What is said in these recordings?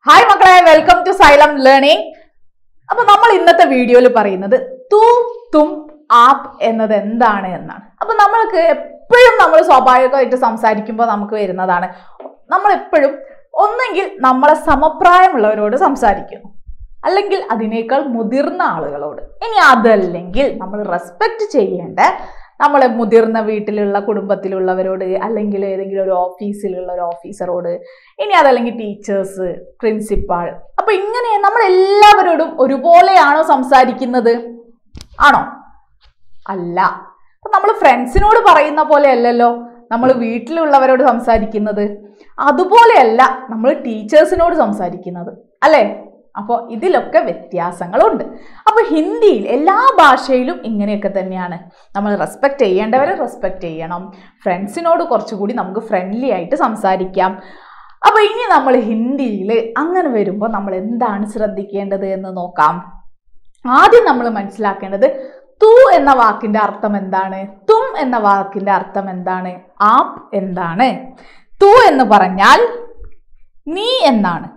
hi മക്കളെ welcome to xylem learning അപ്പൊ നമ്മൾ ഇന്നത്തെ വീഡിയോയിൽ പറയുന്നത് തു തും ആപ്പ് എന്നത് എന്താണ് എന്നാണ് അപ്പൊ നമ്മൾക്ക് എപ്പോഴും നമ്മൾ സ്വാഭാവികമായിട്ട് സംസാരിക്കുമ്പോൾ നമുക്ക് വരുന്നതാണ് നമ്മൾ എപ്പോഴും ഒന്നെങ്കിൽ നമ്മളെ സമപ്രായമുള്ളവരോട് സംസാരിക്കുന്നു അല്ലെങ്കിൽ അതിനേക്കാൾ മുതിർന്ന ആളുകളോട് ഇനി അതല്ലെങ്കിൽ നമ്മൾ റെസ്പെക്റ്റ് ചെയ്യേണ്ട നമ്മളെ മുതിർന്ന വീട്ടിലുള്ള കുടുംബത്തിലുള്ളവരോട് അല്ലെങ്കിൽ ഏതെങ്കിലും ഒരു ഓഫീസിലുള്ള ഒരു ഓഫീസറോട് ഇനി അതല്ലെങ്കിൽ ടീച്ചേഴ്സ് പ്രിൻസിപ്പാൾ അപ്പൊ ഇങ്ങനെ നമ്മൾ എല്ലാവരോടും ഒരുപോലെയാണോ സംസാരിക്കുന്നത് ആണോ അല്ല അപ്പൊ നമ്മൾ ഫ്രണ്ട്സിനോട് പറയുന്ന പോലെ അല്ലല്ലോ നമ്മൾ വീട്ടിലുള്ളവരോട് സംസാരിക്കുന്നത് അതുപോലെയല്ല നമ്മൾ ടീച്ചേഴ്സിനോട് സംസാരിക്കുന്നത് അല്ലേ അപ്പോൾ ഇതിലൊക്കെ വ്യത്യാസങ്ങളുണ്ട് അപ്പോൾ ഹിന്ദിയിൽ എല്ലാ ഭാഷയിലും ഇങ്ങനെയൊക്കെ തന്നെയാണ് നമ്മൾ റെസ്പെക്റ്റ് ചെയ്യേണ്ടവരെ റെസ്പെക്റ്റ് ചെയ്യണം ഫ്രണ്ട്സിനോട് കുറച്ചുകൂടി നമുക്ക് ഫ്രണ്ട്ലി ആയിട്ട് സംസാരിക്കാം അപ്പോൾ ഇനി നമ്മൾ ഹിന്ദിയിൽ അങ്ങനെ വരുമ്പോൾ നമ്മൾ എന്താണ് ശ്രദ്ധിക്കേണ്ടത് എന്ന് നോക്കാം ആദ്യം നമ്മൾ മനസ്സിലാക്കേണ്ടത് തു എന്ന വാക്കിന്റെ അർത്ഥം എന്താണ് തും എന്ന വാക്കിന്റെ അർത്ഥം എന്താണ് ആപ്പ് എന്താണ് തു എന്ന് പറഞ്ഞാൽ നീ എന്നാണ്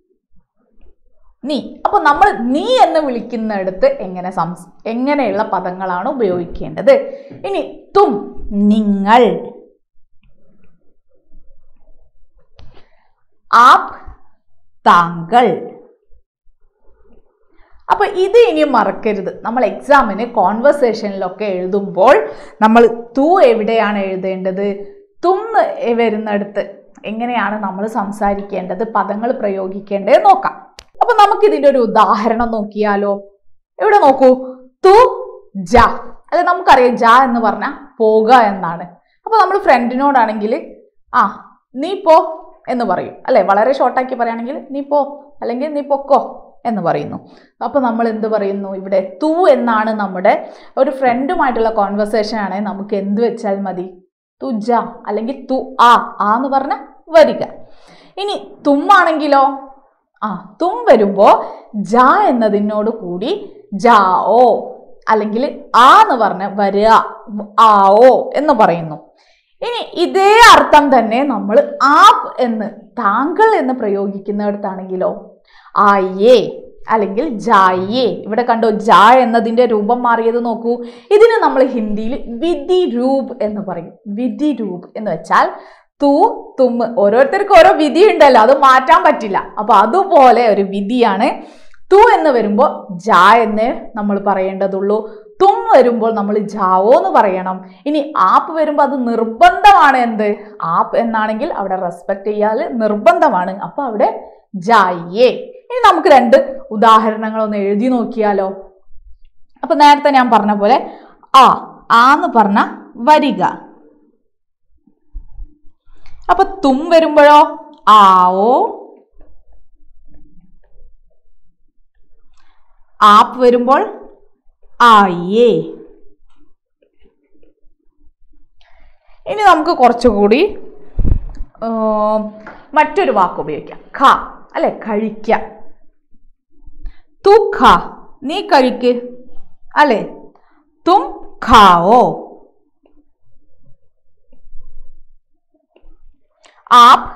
നീ അപ്പൊ നമ്മൾ നീ എന്ന് വിളിക്കുന്നിടത്ത് എങ്ങനെ സംസ് എങ്ങനെയുള്ള പദങ്ങളാണ് ഉപയോഗിക്കേണ്ടത് ഇനി തും നിങ്ങൾ ആപ്പ് താങ്കൾ അപ്പൊ ഇത് ഇനി മറക്കരുത് നമ്മൾ എക്സാമിന് കോൺവെർസേഷനിലൊക്കെ എഴുതുമ്പോൾ നമ്മൾ തു എവിടെയാണ് എഴുതേണ്ടത് തുന്ന് വരുന്നിടത്ത് എങ്ങനെയാണ് നമ്മൾ സംസാരിക്കേണ്ടത് പദങ്ങൾ പ്രയോഗിക്കേണ്ടത് നോക്കാം അപ്പൊ നമുക്ക് ഇതിന്റെ ഒരു ഉദാഹരണം നോക്കിയാലോ എവിടെ നോക്കൂ തു ജ അല്ലെ നമുക്കറിയാം ജ എന്ന് പറഞ്ഞാൽ പോക എന്നാണ് അപ്പൊ നമ്മൾ ഫ്രണ്ടിനോടാണെങ്കിൽ ആ നീ പോ എന്ന് പറയും അല്ലെ വളരെ ഷോർട്ടാക്കി പറയുകയാണെങ്കിൽ നീ പോ അല്ലെങ്കിൽ നീ പൊക്കോ എന്ന് പറയുന്നു അപ്പോൾ നമ്മൾ എന്ത് പറയുന്നു ഇവിടെ തു എന്നാണ് നമ്മുടെ ഒരു ഫ്രണ്ടുമായിട്ടുള്ള കോൺവെർസേഷൻ ആണെങ്കിൽ നമുക്ക് എന്ത് വെച്ചാൽ മതി തു ജ അല്ലെങ്കിൽ തു ആ ആ എന്ന് പറഞ്ഞ വരിക ഇനി തുമ്മാണെങ്കിലോ ആ തും വരുമ്പോൾ ജ എന്നതിനോട് കൂടി ജാ ഓ അല്ലെങ്കിൽ ആ എന്ന് പറഞ്ഞ വരിക ആ ഓ എന്ന് പറയുന്നു ഇനി ഇതേ അർത്ഥം തന്നെ നമ്മൾ ആപ്പ് എന്ന് താങ്കൾ എന്ന് പ്രയോഗിക്കുന്നിടത്താണെങ്കിലോ ആയേ അല്ലെങ്കിൽ ജായേ ഇവിടെ കണ്ടോ ജാ എന്നതിന്റെ രൂപം മാറിയത് നോക്കൂ ഇതിന് നമ്മൾ ഹിന്ദിയിൽ വിധി രൂപ് എന്ന് പറയും വിധി രൂപ് എന്ന് വെച്ചാൽ തു തുമ്മ് ഓരോരുത്തർക്കും ഓരോ വിധി ഉണ്ടല്ലോ അത് മാറ്റാൻ പറ്റില്ല അപ്പൊ അതുപോലെ ഒരു വിധിയാണ് തു എന്ന് വരുമ്പോൾ ജാ എന്നേ നമ്മൾ പറയേണ്ടതുള്ളൂ തും വരുമ്പോൾ നമ്മൾ ജാവോ എന്ന് പറയണം ഇനി ആപ്പ് വരുമ്പോൾ അത് നിർബന്ധമാണ് എന്ത് ആപ്പ് എന്നാണെങ്കിൽ അവിടെ റെസ്പെക്ട് ചെയ്യാൽ നിർബന്ധമാണ് അപ്പൊ അവിടെ ജായേ ഇനി നമുക്ക് രണ്ട് ഉദാഹരണങ്ങൾ ഒന്ന് എഴുതി നോക്കിയാലോ അപ്പൊ നേരത്തെ ഞാൻ പറഞ്ഞ പോലെ ആ ആന്ന് പറഞ്ഞ വരിക അപ്പൊ തും വരുമ്പോഴോ ആവോ ആപ്പ് വരുമ്പോൾ ആയേ ഇനി നമുക്ക് കുറച്ചുകൂടി ആ, മറ്റൊരു വാക്ക് ഉപയോഗിക്കാം ഖ അല്ലെ കഴിക്ക തു ഖ നീ കഴിക്ക് അല്ലെ തും ഖാവോ ആപ്പ്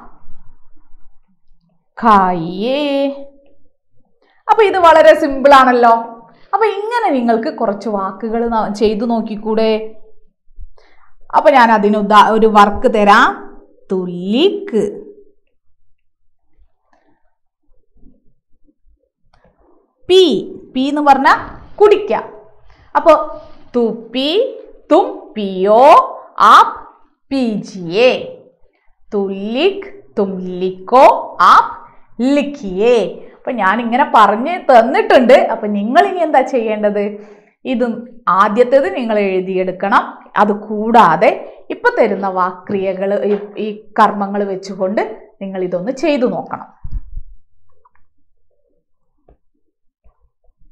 ഖായേ അപ്പൊ ഇത് വളരെ സിമ്പിൾ ആണല്ലോ അപ്പൊ ഇങ്ങനെ നിങ്ങൾക്ക് കുറച്ച് വാക്കുകൾ ന- ചെയ്തു നോക്കിക്കൂടെ അപ്പൊ ഞാൻ അതിന് ഉദാ ഒരു വർക്ക് തരാം തുല്ലിക്ക് പി പി എന്ന് പറഞ്ഞാൽ കുടിക്ക അപ്പോൾ തുപ്പി തും പിയോ ആപ്പ് പീജിയേ തുല്ലിക് തും ലിക്കോ ആപ്പ് ലിഖിയേ അപ്പൊ ഞാൻ ഇങ്ങനെ പറഞ്ഞ് തന്നിട്ടുണ്ട് അപ്പൊ നിങ്ങൾ ഇനി എന്താ ചെയ്യേണ്ടത് ഇത് ആദ്യത്തേത് നിങ്ങൾ എഴുതിയെടുക്കണം അത് കൂടാതെ ഇപ്പൊ തരുന്ന വാക്രിയകൾ ഈ കർമ്മങ്ങൾ വെച്ചുകൊണ്ട് നിങ്ങൾ ഇതൊന്ന് ചെയ്തു നോക്കണം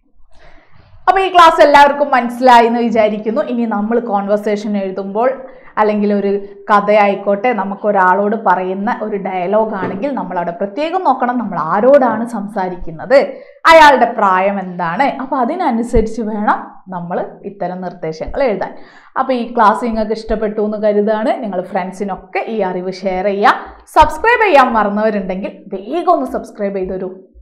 അപ്പൊ ഈ ക്ലാസ് എല്ലാവർക്കും മനസ്സിലായി എന്ന് വിചാരിക്കുന്നു ഇനി നമ്മൾ കോൺവെർസേഷൻ എഴുതുമ്പോൾ അല്ലെങ്കിൽ ഒരു കഥയായിക്കോട്ടെ നമുക്ക് ഒരാളോട് പറയുന്ന ഒരു ഡയലോഗ് ആണെങ്കിൽ നമ്മൾ അവിടെ പ്രത്യേകം നോക്കണം നമ്മൾ ആരോടാണ് സംസാരിക്കുന്നത് അയാളുടെ പ്രായം എന്താണ് അപ്പോൾ അതിനനുസരിച്ച് വേണം നമ്മൾ ഇത്തരം നിർദ്ദേശങ്ങൾ എഴുതാൻ അപ്പോൾ ഈ ക്ലാസ് നിങ്ങൾക്ക് ഇഷ്ടപ്പെട്ടു എന്ന് കരുതാണ് നിങ്ങൾ ഫ്രണ്ട്സിനൊക്കെ ഈ അറിവ് ഷെയർ ചെയ്യുക സബ്സ്ക്രൈബ് ചെയ്യാൻ മറന്നവരുണ്ടെങ്കിൽ വേഗം ഒന്ന് സബ്സ്ക്രൈബ് ചെയ്തൊരു